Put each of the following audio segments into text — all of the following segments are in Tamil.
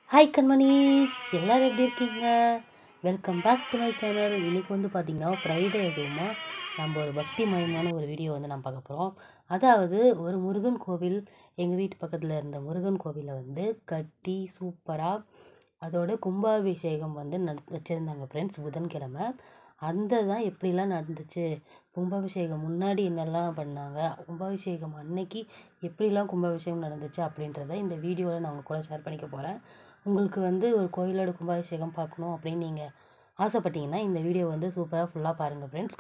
ஹாய் கண்மணிஸ் எல்லோரும் எப்படி இருக்கீங்க welcome back to my channel இன்றைக்கி வந்து பார்த்திங்கன்னா ஃப்ரைடே எதுவுமா நம்ம ஒரு பக்தி மயமான ஒரு வீடியோ வந்து நம்ம பார்க்க போகிறோம் அதாவது ஒரு முருகன் கோவில் எங்கள் வீட்டு பக்கத்தில் இருந்த முருகன் கோவிலை வந்து கட்டி சூப்பராக அதோட கும்பாபிஷேகம் வந்து நட வச்சுருந்தாங்க ஃப்ரெண்ட்ஸ் புதன்கிழமை அந்த தான் எப்படிலாம் நடந்துச்சு கும்பாபிஷேகம் முன்னாடி என்னெல்லாம் பண்ணாங்க கும்பாபிஷேகம் அன்னைக்கு எப்படிலாம் கும்பாபிஷேகம் நடந்துச்சு அப்படின்றத இந்த வீடியோவில் நான் உங்கள் கூட ஷேர் பண்ணிக்க போகிறேன் உங்களுக்கு வந்து ஒரு கோயிலோட கும்பாபிஷேகம் பார்க்கணும் அப்படின்னு நீங்கள் ஆசைப்பட்டீங்கன்னா இந்த வீடியோ வந்து சூப்பராக ஃபுல்லாக பாருங்கள் ஃப்ரெண்ட்ஸ்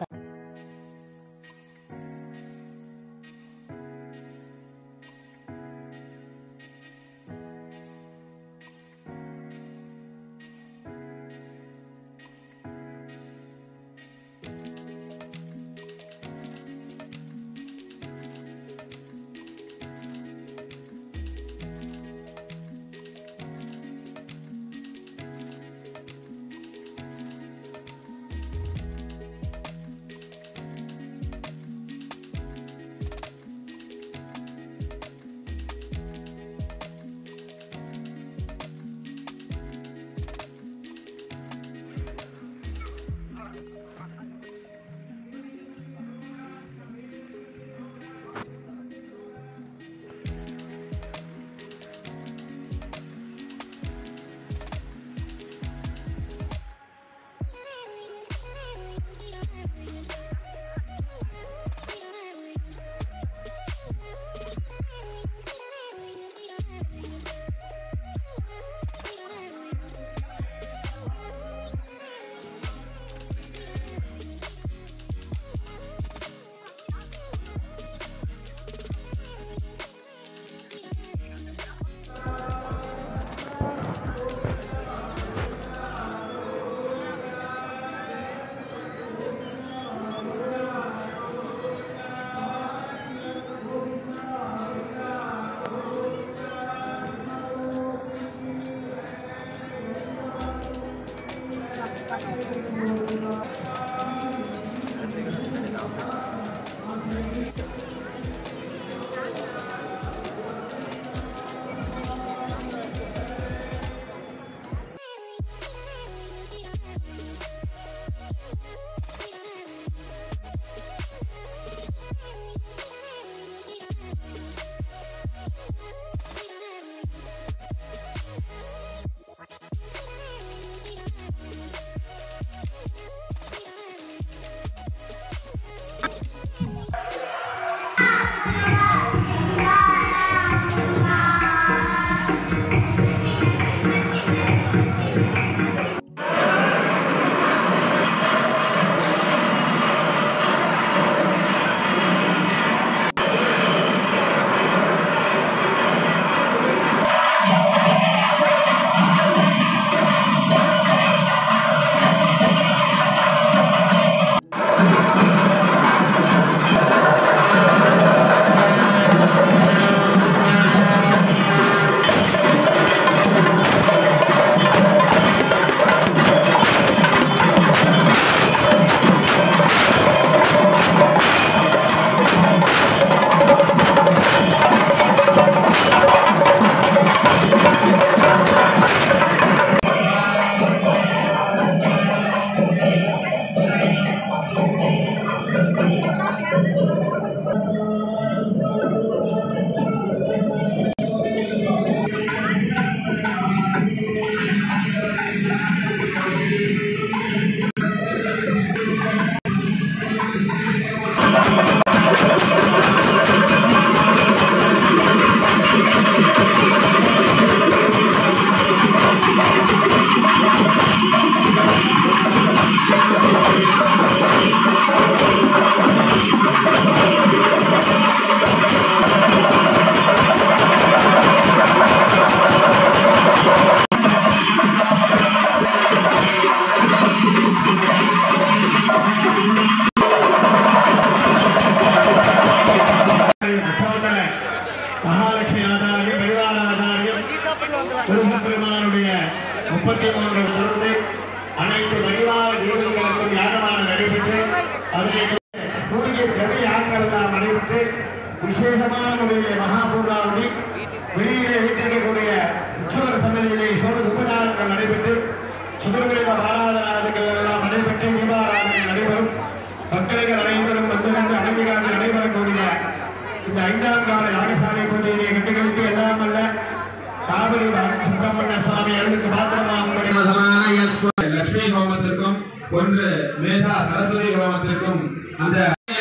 சோதர மகாலட்சுமி ஆதாரியம் பரிவார ஆதாரியம் முருகப்பெருமானுடைய முப்பத்தி மூன்று பொருள் அனைத்து பரிவார ஜோதிகளுக்கும் யாகமான நடைபெற்று அதனை கூடிய கவி யாகங்கள் எல்லாம் நடைபெற்று விசேஷமான முறையிலே மகாபூர்ணாவதி வெளியிலே வீட்டிருக்கக்கூடிய உற்சவர் சன்னதியிலே சோழ சுப்பிரமணிய சுவாமி அருளுக்கு பாத்திரமாகும்படி லட்சுமி ஹோமத்திற்கும் ஒன்று மேதா சரஸ்வதி ஹோமத்திற்கும் அந்த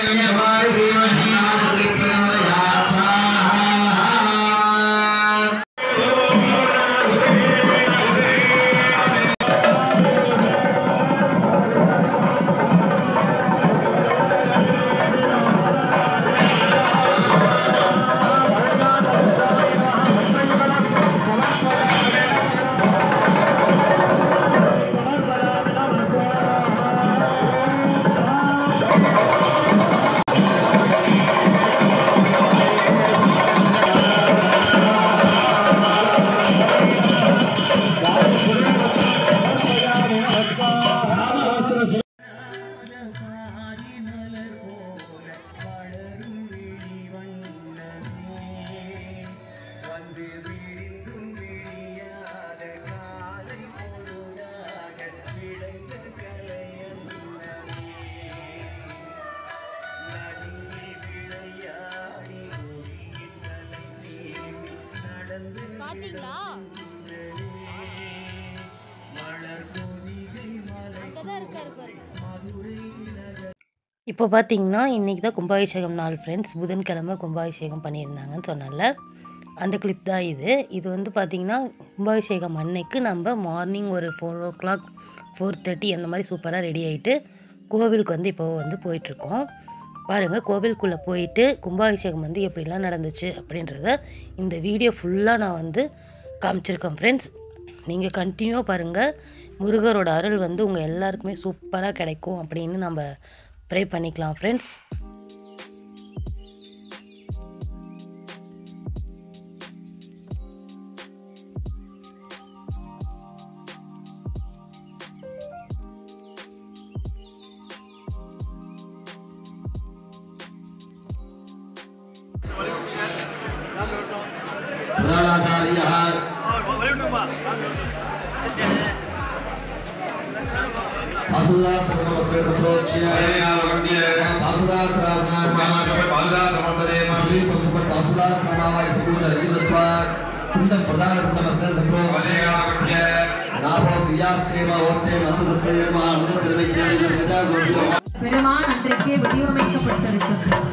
பாத்தீங்களா அங்கதான் இருக்காரு பாருங்க இப்போ பார்த்தீங்கன்னா இன்றைக்கி தான் கும்பாபிஷேகம் நாள் ஃப்ரெண்ட்ஸ் புதன்கிழமை கும்பாபிஷேகம் பண்ணியிருந்தாங்கன்னு சொன்னல அந்த கிளிப் தான் இது இது வந்து பார்த்திங்கன்னா கும்பாபிஷேகம் அன்னைக்கு நம்ம மார்னிங் ஒரு four o'clock four thirty அந்த மாதிரி சூப்பராக ரெடி ஆகிட்டு கோவிலுக்கு வந்து இப்போ வந்து போயிட்டுருக்கோம் பாருங்கள் கோவிலுக்குள்ளே போயிட்டு கும்பாபிஷேகம் வந்து எப்படிலாம் நடந்துச்சு அப்படின்றத இந்த வீடியோ ஃபுல்லாக நான் வந்து காமிச்சிருக்கேன் ஃப்ரெண்ட்ஸ் நீங்கள் கண்டினியூ பாருங்கள் முருகரோட அருள் வந்து உங்கள் எல்லாருக்குமே சூப்பராக கிடைக்கும் அப்படின்னு நம்ம ப்ரே பண்ணிக்கலாம் ஃப்ரெண்ட்ஸ் प्रधानाचार्यः वासुदास्त्रमस्त्रोच्य वासुदास्त्रासनात्मा श्री पंचपट वासुदास्त्रमाय सबूत दत्वा कुंडं प्रधान कुंडमस्त्र संप्रोच्य नाभो क्रियास्तेव ओर्ते नन्दसत्येव नन्दतिर्विज्ञानि प्रजा सोड्यो பெருமான் அன்றைக்கே வடிவமைக்கப்பட்டிருக்கின்றார்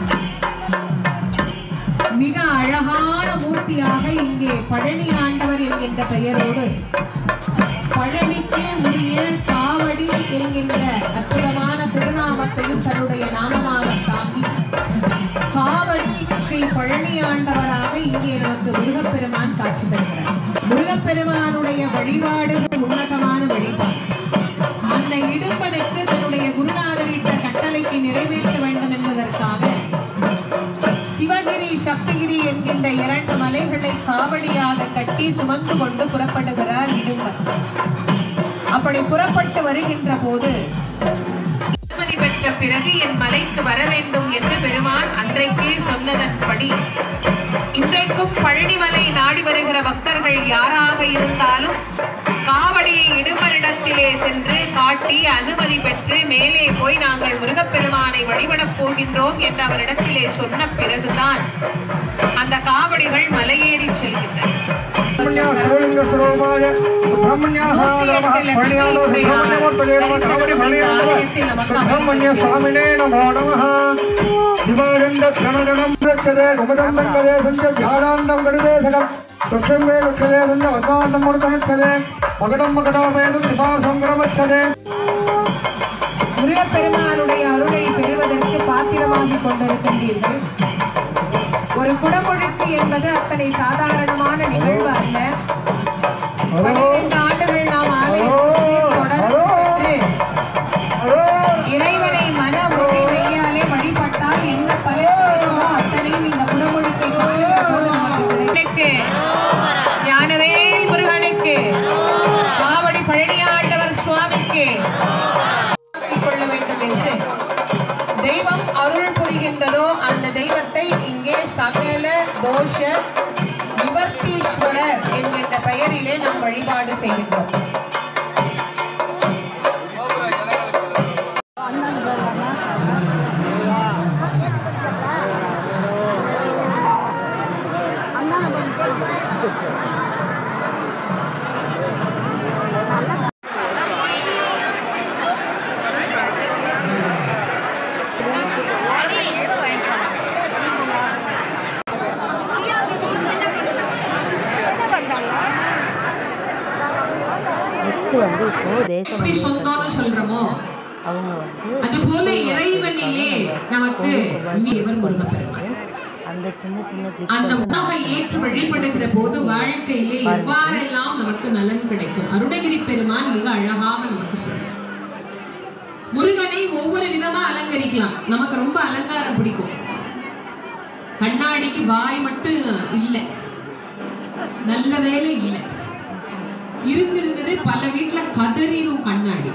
மிக அழகான மூர்த்தியாக இங்கே பழனி ஆண்டவர் என்கின்ற பெயரோடு பழனிக்கே உரிய காவடி என்கின்ற அற்புதமான திருநாமத்தையும் தன்னுடைய நாமமாக தாங்கி காவடி ஸ்ரீ பழனி ஆண்டவராக இங்கே நமக்கு முருகப்பெருமான் காட்சி தருகிறார் முருகப்பெருமானுடைய வழிபாடு உன்னதமான வழிபாடு அந்த இடுப்பனுக்கு தன்னுடைய குருநாதரிட்ட கட்டளைக்கு நிறைவேற்ற வேண்டும் என்பதற்காக சிவகிரி சக்திகிரி என்கின்ற இரண்டு மலைகளை காவடியாக கட்டி சுமந்து கொண்டு புறப்படுகிறார் இடும்பன் அப்படி புறப்பட்டு வருகின்ற போது அனுமதி பெற்ற பிறகு என் மலைக்கு வர வேண்டும் என்று பெருமான் அன்றைக்கே சொன்னதன்படி இன்றைக்கும் பழனிமலை நாடி வருகிற பக்தர்கள் யாராக இருந்தாலும் காவடியை இடுமரிடத்திலே சென்று காட்டி அனுமதி பெற்று மேலே போய் நாங்கள் முருகப்பெருமானை வழிபடப் போகின்றோம் என்று அவரிடத்திலே சொன்ன பிறகுதான் அந்த காவடிகள் மலையேறி செல்கின்றன ஸ்ரீலிங்கஸ்வரூபாய சுப்பிரமணியாசாய மகாத்மணியானோ சுப்பிரமணியமூர்த்தஜே நம சாமணி பணியானவ சுப்பிரமணிய சுவாமினே நமோ நமः திவாகந்த கணகணம் ரட்சதே குமதந்தங்கரே சஞ்ச வியாடாந்தம் கடுதேசகம் துக்ஷங்கே லுக்ஷதே சஞ்ச வத்மாந்தம் முருகமிச்சதே மகடம் மகடாமேதும் திபாசங்கரமச்சதே முருகப்பெருமானுடைய அருளை பெறுவதற்கு பாத்திரமாகிக் கொண்டிருக்கின்றீர்கள் ஒரு குடமுழுக்கு என்பது அத்தனை சாதாரணமான நிகழ்வு அல்ல பன்னிரண்டு ஆண்டுகள் நாம் ஆலயத்திலே தொடர்ந்து சென்று இறைவனை மன உறுதியாலே வழிபட்டால் என்ன பலன் கிடைக்குமோ அத்தனையும் இந்த குடமுழுக்கை பார்க்கின்ற போது நமக்கு கிடைக்கும். ஞானவேல் முருகனுக்கு காவடி பழனியாண்டவர் சுவாமிக்கு கொள்ள வேண்டும் என்று தெய்வம் அருள் புரிகின்றதோ அந்த தெய்வத்தை இங்கே சகல தோஷ நிவர்த்தீஸ்வரர் என்கின்ற பெயரிலே நாம் வழிபாடு செய்கின்றோம் நெக்ஸ்ட் வந்து இப்போ தேசம் எப்படி சொந்தம்னு சொல்றோமோ அவங்க வந்து அதுபோல இறைவனிலே நமக்கு இவர் முருகப்பெருமான். அந்த சின்ன சின்ன clips அந்த வந்து உணவை ஏற்று வழிபடுகிற போது வாழ்க்கையிலே எவ்வாறெல்லாம் நமக்கு நலன் கிடைக்கும் அருணகிரி பெருமான் மிக அழகாக நமக்கு சொல்றார் முருகனை ஒவ்வொரு விதமா அலங்கரிக்கலாம் நமக்கு ரொம்ப அலங்காரம் பிடிக்கும் கண்ணாடிக்கு வாய் மட்டும் இல்லை நல்ல வேலை இல்லை இருந்திருந்தது பல வீட்டுல கதறிரும் கண்ணாடி